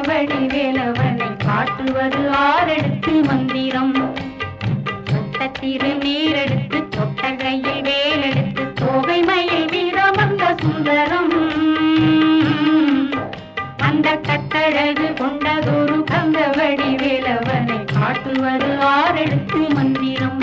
கந்தவடி வேலவனை காட்டுவது ஆறெடுத்து மந்திரம் தொட்ட திருநீரெடுத்து தொட்டகையில் வேலெடுத்து தோகை மயில் வீரமந்த சுந்தரம் அந்த கட்டழகு கொண்டதொரு கந்தவடி வேலவனை காட்டுவது ஆறெடுத்து மந்திரம்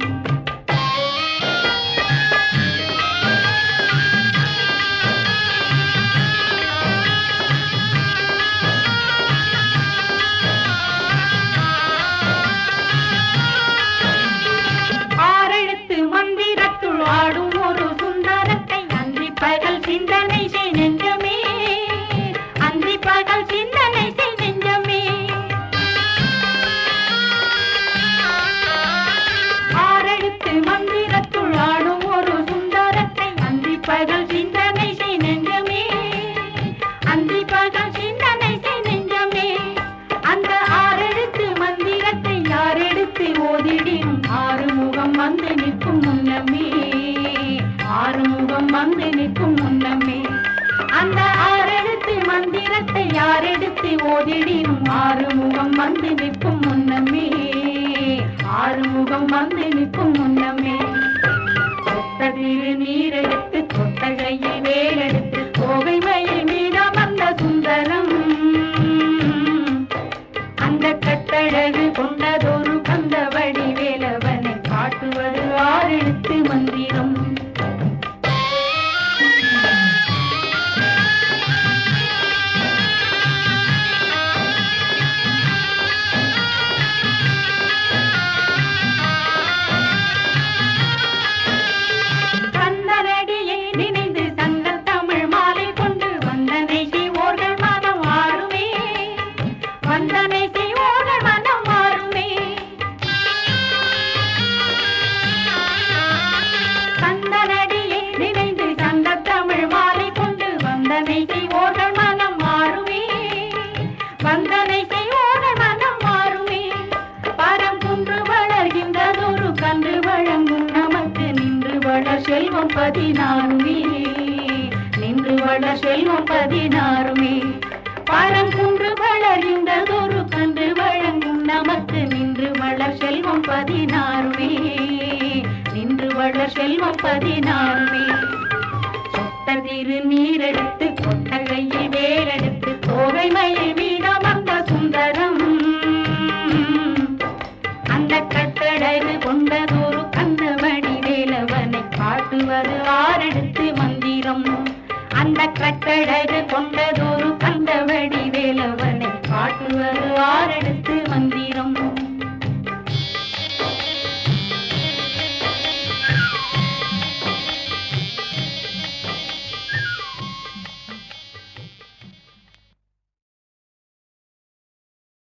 ஆறெழுத்து மந்திரத்துள் ஆடும் ஒரு சுந்தரத்தை அந்தி பகல் சிந்தனை செய் நெஞ்சமே அந்தி பகல் சிந்தனை செய் நெஞ்சமே ஆறெழுத்து மந்திரத்துள் ஆடும் ஒரு சுந்தரத்தை அந்தி பகல் சிந்தனை செய் நெஞ்சமே அந்தி பகல் சிந்தனை செய் நெஞ்சமே அந்த ஆறெழுத்து மந்திரத்தை யாரெடுத்து ஓதிடினும் ஆறுமுகம் வந்து நிற்கும் முன்னமே ஆறுமுகம் வந்து நிற்கும் முன்னமே அந்த ஆறெழுத்து மந்திரத்தை யாரெடுத்து ஓதிடினும் ஆறுமுகம் வந்து நிற்கும் முன்னமே ஆறுமுகம் வந்து நிற்கும் முன்னமே தொட்டதிரு நீரெடுத்து தொட்டகையில் வேலெடுத்து கோவை மயில் மீதமர்ந்த சுந்தரம் அந்த கட்டழகு கொண்டதொரு கந்தவடி வேலவனை காட்டுவது ஆறெழுத்து மந்திரம் கந்தனடியை நினைந்து சங்கத் தமிழ் மாலை கொண்டு வந்தனை செய்வோர்கள் மனம் ஆறுமே வந்தனை செய்வோர்கள் மனம் மாறுமே கந்தனடியை நினைந்து சங்கத் தமிழ் மாலை கொண்டு வந்தனை செய்வோர்கள் மனம் மாறுமே வந்தனை செய்வோர்கள் மனம் மாறுமே பரங்குன்று வளர்கின்றதொரு கன்று வழங்கும் நமக்கு நின்று வளர் செல்வம் பதினாறுமே நின்று வளர் செல்வம் பதினாறுமே பரங்குன்று வளர்கின்றதொரு கன்று வழங்கும் நமக்கு நின்று வளர் செல்வம் பதினாறுமே நின்று வளர் செல்வம் பதினாறுமே சொட்ட திரு நீரெடுத்து கொட்டகையில் வேலெடுத்து தோகை மயில் வீடமர்ந்த சுந்தரம் அந்த கட்டழகு கொண்டதொரு கந்தமணி வேலவனை காட்டுவது ஆறெடுத்து மந்திரம் அந்த கட்டழகு